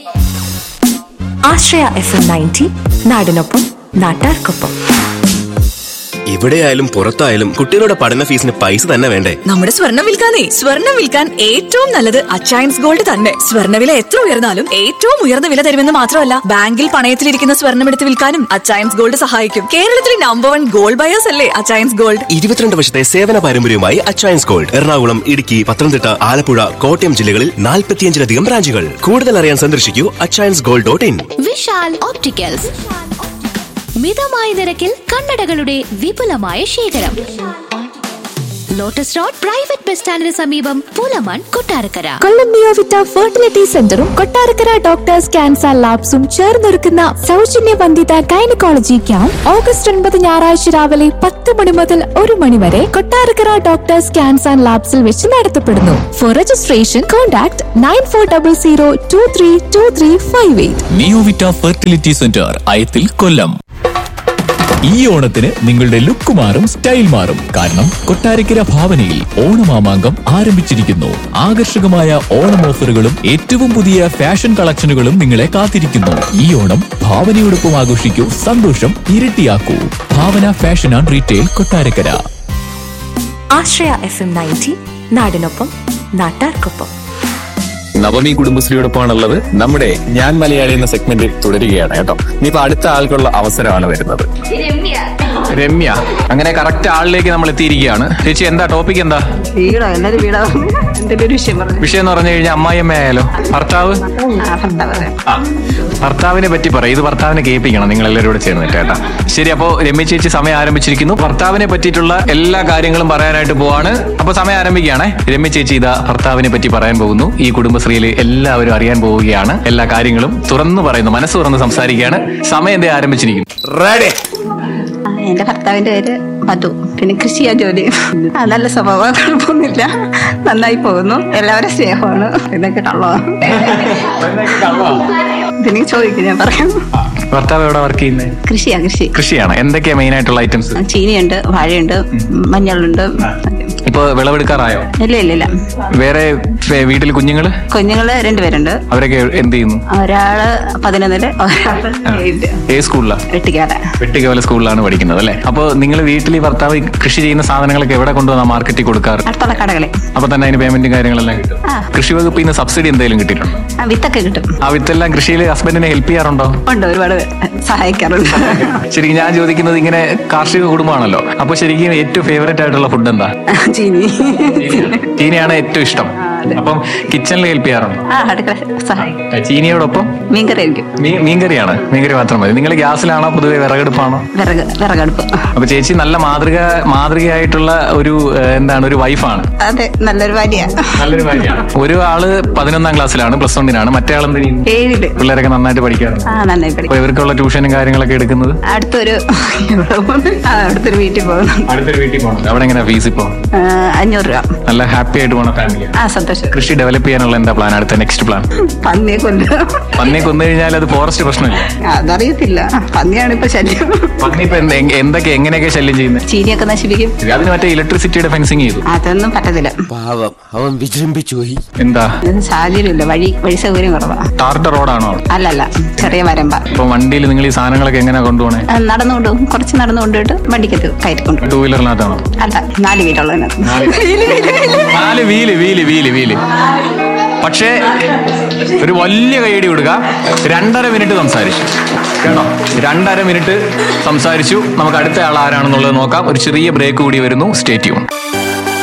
ആശ്രയ F M ninety നാടിനൊപ്പം നാട്ടാർക്കൊപ്പം എവിടെയായാലും പുറത്തായാലും കുട്ടികളുടെ പഠന ഫീസിന് പൈസ തന്നെ വേണ്ടേ നമ്മുടെ സ്വർണം വിൽക്കാനേ സ്വർണം വിൽക്കാൻ ഏറ്റവും നല്ലത് അച്ചയൻസ് ഗോൾഡ് തന്നെ സ്വർണ്ണവില എത്ര ഉയർന്നാലും ഏറ്റവും ഉയർന്ന വില തരുമെന്ന് മാത്രമല്ല ബാങ്കിൽ പണയത്തിലിരിക്കുന്ന സ്വർണം എടുത്ത് വിൽക്കാനും അച്ചയൻസ് ഗോൾഡ് സഹായിക്കും കേരളത്തിലെ നമ്പർ വൺ ഗോൾഡ് ബയേഴ്സ് അല്ലേ അച്ചയൻസ് ഗോൾഡ് ഇരുപത്തിരണ്ട് വർഷത്തെ സേവന പാരമ്പര്യവുമായി അച്ചയൻസ് ഗോൾഡ് എറണാകുളം ഇടുക്കി പത്തനംതിട്ട ആലപ്പുഴ കോട്ടയം ജില്ലകളിൽ നാൽപ്പത്തിയഞ്ചിലധികം ബ്രാഞ്ചുകൾ കൂടുതൽ അറിയാൻ സന്ദർശിക്കൂ Achayans gold dot in Vishal opticals മിതമായ നിരക്കിൽ കണ്ണടകളുടെ വിപുലമായ ശേഖരം ലോട്ടസ് റോഡ് പ്രൈവറ്റ് ബസ് സ്റ്റാൻഡിന് സമീപം പുലമൺ കൊട്ടാരക്കര കൊളംബിയ വിറ്റ ഫെർട്ടിലിറ്റി സെന്ററും കൊട്ടാരക്കര ഡോക്ടേഴ്സ് ക്യാൻസർ ലാബ്സും ചേർന്നൊരുക്കുന്ന സൗജന്യ വന്ധിത ഗൈനക്കോളജി ക്യാമ്പ് ഓഗസ്റ്റ് ഒൻപത് ഞായറാഴ്ച രാവിലെ പത്ത് മണി മുതൽ ഒരു മണി വരെ കൊട്ടാരക്കര ഡോക്ടേഴ്സ് ക്യാൻസർ ലാബ്സിൽ വെച്ച് നടത്തപ്പെടുന്നു for registration contact nine four double zero two three two three five eight Neovita fertility centre Ayathil Kollam ഈ ഓണത്തിന് നിങ്ങളുടെ ലുക്ക് മാറും സ്റ്റൈൽ മാറും കാരണം കൊട്ടാരക്കര ഭാവനയിൽ ഓണമാമാങ്കം ആരംഭിച്ചിരിക്കുന്നു ആകർഷകമായ ഓണം ഓഫറുകളും ഏറ്റവും പുതിയ ഫാഷൻ കളക്ഷനുകളും നിങ്ങളെ കാത്തിരിക്കുന്നു ഈ ഓണം ഭാവനയോടൊപ്പം ആഘോഷിക്കൂ സന്തോഷം ഇരട്ടിയാക്കൂ Bhavana fashion and retail Kottarakkara Ashraya F M ninety നാടിനൊപ്പം നാട്ടാർക്കൊപ്പം നവമി കുടുംബശ്രീയോടൊപ്പമാണുള്ളത് നമ്മുടെ ഞാൻ മലയാളി എന്ന സെഗ്മെന്റ് തുടരുകയാണ് കേട്ടോ ഇനിയിപ്പോ അടുത്ത ആൾക്കുള്ള അവസരമാണ് വരുന്നത് രമ്യ അങ്ങനെ കറക്റ്റ് ആളിലേക്ക് നമ്മൾ എത്തിയിരിക്കുകയാണ് ചേച്ചി എന്താ ടോപ്പിക് എന്താ വീടോ എല്ലാരും വീടോ എന്തെങ്കിലും ഒരു വിഷയം പറഞ്ഞു വിഷയം എന്ന് പറഞ്ഞു കഴിഞ്ഞാൽ അമ്മായിയമ്മ ആയാലോ ഭർത്താവ് ആ ഭർത്താവ് ആ ഭർത്താവിനെ പറ്റി പറയും ഇത് ഭർത്താവിനെ കേൾപ്പിക്കണം നിങ്ങൾ എല്ലാവരും കൂടെ ചേർന്നിട്ട് കേട്ടാ ശരി അപ്പോ രമ്യ ചേച്ചി സമയം ആരംഭിച്ചിരിക്കുന്നു ഭർത്താവിനെ പറ്റിയിട്ടുള്ള എല്ലാ കാര്യങ്ങളും പറയാനായിട്ട് പോവാണ് അപ്പൊ സമയം ആരംഭിക്കുകയാണേ രമ്യ ചേച്ചി ഇതാ ഭർത്താവിനെ പറ്റി പറയാൻ പോകുന്നു ഈ കുടുംബശ്രീയിൽ എല്ലാവരും അറിയാൻ പോവുകയാണ് എല്ലാ കാര്യങ്ങളും തുറന്നു പറയുന്നു മനസ്സ് തുറന്ന് സംസാരിക്കുകയാണ് സമയം എന്തേ ആരംഭിച്ചിരിക്കുന്നു റെഡി ആ, എന്റെ ഭർത്താവിന്റെ പേര് മധു പിന്നെ കൃഷി ചെയ്യാൻ ജോലി ആ, നല്ല സ്വഭാവം കുഴപ്പമൊന്നുമില്ല നന്നായി പോകുന്നു എല്ലാവരും സ്നേഹമാണ് ഇതൊക്കെ കള്ളോ പിന്നെ ചോദിക്കും ഞാൻ പറയാം ഭർത്താവ് എവിടെ വർക്ക് ചെയ്യുന്നത് കൃഷിയാ കൃഷി കൃഷിയാണ് എന്തൊക്കെയാ മെയിൻ ആയിട്ടുള്ള ഐറ്റംസ് ചീനിയുണ്ട് വാഴയുണ്ട് മഞ്ഞളുണ്ട് ഇപ്പൊ വിളവെടുക്കാറായോ ഇല്ല ഇല്ല ഇല്ല വേറെ ഫെ- വീട്ടിൽ കുഞ്ഞുങ്ങള് കുഞ്ഞുങ്ങള് രണ്ടുപേരുണ്ട് അവരൊക്കെ എന്ത് ചെയ്യുന്നു ഒരാള് പതിനൊന്നില് ഒരാള് ഏഴില്. ഏത് സ്കൂളിലാ വെട്ടിക്കാല വെട്ടിക്കവല സ്കൂളിലാണ് പഠിക്കുന്നത് അല്ലേ അപ്പൊ നിങ്ങൾ വീട്ടിൽ ഈ ഭർത്താവ് ഈ കൃഷി ചെയ്യുന്ന സാധനങ്ങളൊക്കെ എവിടെ കൊണ്ടുവന്നാ മാർക്കറ്റിൽ കൊടുക്കാറ് അടുത്തുള്ള കടകളിൽ അപ്പൊ തന്നെ അതിന് പേയ്മെന്റും കാര്യങ്ങളെല്ലാം കിട്ടും ആ. കൃഷി വകുപ്പിൽ നിന്ന് സബ്സിഡി എന്തെങ്കിലും കിട്ടിയിട്ടുണ്ടോ ആ വിത്തൊക്കെ കിട്ടും ആ വിത്തെല്ലാം കൃഷിയിൽ ഹസ്ബൻഡിനെ ഹെൽപ്പ് ചെയ്യാറുണ്ടോ ഉണ്ട് ഒരുപാട് സഹായിക്കാറുണ്ട് ശരിക്കും ഞാൻ ചോദിക്കുന്നത് ഇങ്ങനെ കാർഷിക കുടുംബമാണല്ലോ അപ്പൊ ശരിക്കും ഏറ്റവും ഫേവറേറ്റ് ആയിട്ടുള്ള ഫുഡ് എന്താ ചീനി ചീനിയാണ് ഏറ്റവും ഇഷ്ടം അതെ. അപ്പം കിച്ചണിൽ ഹെൽപ്പ് ചെയ്യാറുണ്ടോ ആ അടുക്കള സഹായിക്കും ചീനിയോടൊപ്പം മീൻകറി ആയിരിക്കും മീ- മീൻകറിയാണ് മീൻകറി മാത്രം മതി നിങ്ങൾ ഗ്യാസിലാണോ പൊതുവെ വിറകെടുപ്പാണോ വിറക് വിറകടുപ്പ് അപ്പൊ ചേച്ചി നല്ല മാതൃക മാതൃകയായിട്ടുള്ള ഒരു ഏഹ്, എന്താണ് ഒരു വൈഫാണ് അതെ നല്ലൊരു ഭാര്യ നല്ലൊരു കാര്യമാണ് ഒരു ആള് പതിനൊന്നാം ക്ലാസ്സിലാണ് പ്ലസ് വണ്ണിനാണ് മറ്റേ ആൾ എന്ത് ചെയ്യുന്നു ഏഴില് പിള്ളേരൊക്കെ നന്നായിട്ട് പഠിക്കാറുണ്ട് ആ നന്നായി അപ്പൊ പഠിക്കും ഇവർക്കുള്ള ട്യൂഷനും കാര്യങ്ങളൊക്കെ എടുക്കുന്നത് അടുത്തൊരു എവിടെ പോകുന്നു? ആ, അടുത്തൊരു വീട്ടിൽ പോകുന്നു അടുത്തൊരു വീട്ടിൽ പോകണം അവിടെ എങ്ങനെ ഫീസ് ഇപ്പോ ആ, അഞ്ഞൂറ് രൂപ നല്ല ഹാപ്പി ആയിട്ട് പോണ ഫാമിലി ആ സന്തോഷം കൃഷി ഡെവലപ്പ് ചെയ്യാനുള്ള എന്താ പ്ലാൻ അടുത്ത നെക്സ്റ്റ് പ്ലാൻ പന്നിയെ കൊല്ലുക പന്നിയെ കൊന്നു കഴിഞ്ഞാൽ അത് ഫോറസ്റ്റ് പ്രശ്നമില്ല അതറിയത്തില്ല പന്നിയാണ് ഇപ്പൊ ശല്യം പന്നി ഇപ്പൊ എന്ത്- എങ്- എന്തൊക്കെ എങ്ങനെയൊക്കെ ശല്യം ചെയ്യുന്നത് ചീനിയൊക്കെ നശിപ്പിക്കും അതിന് മറ്റേ ഇലക്ട്രിസിറ്റിയുടെ ഫെൻസിങ് ചെയ്തു അതൊന്നും പറ്റത്തില്ല പാവം അവൻ വിജൃംഭിച്ചു പോയി എന്താ ഇതിന് സാഹചര്യമില്ല വഴി വഴി സൗകര്യം കുറവാ ടാർട്ട റോഡാണോ അവിടെ അല്ലല്ല ചെറിയ വരമ്പ ഇപ്പൊ വണ്ടിയിൽ നിങ്ങൾ ഈ സാധനങ്ങളൊക്കെ എങ്ങനെയാ കൊണ്ടുപോകണേ ആ, നടന്നുകൊണ്ട് പോകും. കുറച്ച് നടന്നു കൊണ്ടുപോയിട്ട് വണ്ടിക്കത്ത് കയറ്റിക്കൊണ്ടു ടൂ വീലറിനകത്താണോ അല്ല നാല് വീടുള്ളതിനകത്ത് നാല് വീല് വീല് വീല് വീല് പക്ഷേ ഒരു വലിയ കൈയടി കൊടുക്കുക രണ്ടര മിനിറ്റ് സംസാരിച്ചു കേട്ടോ രണ്ടര മിനിറ്റ് സംസാരിച്ചു നമുക്ക് അടുത്ത ആൾ ആരാണെന്നുള്ളത് നോക്കാം ഒരു ചെറിയ ബ്രേക്ക് കൂടി വരുന്നു സ്റ്റേറ്റ്യൂൺ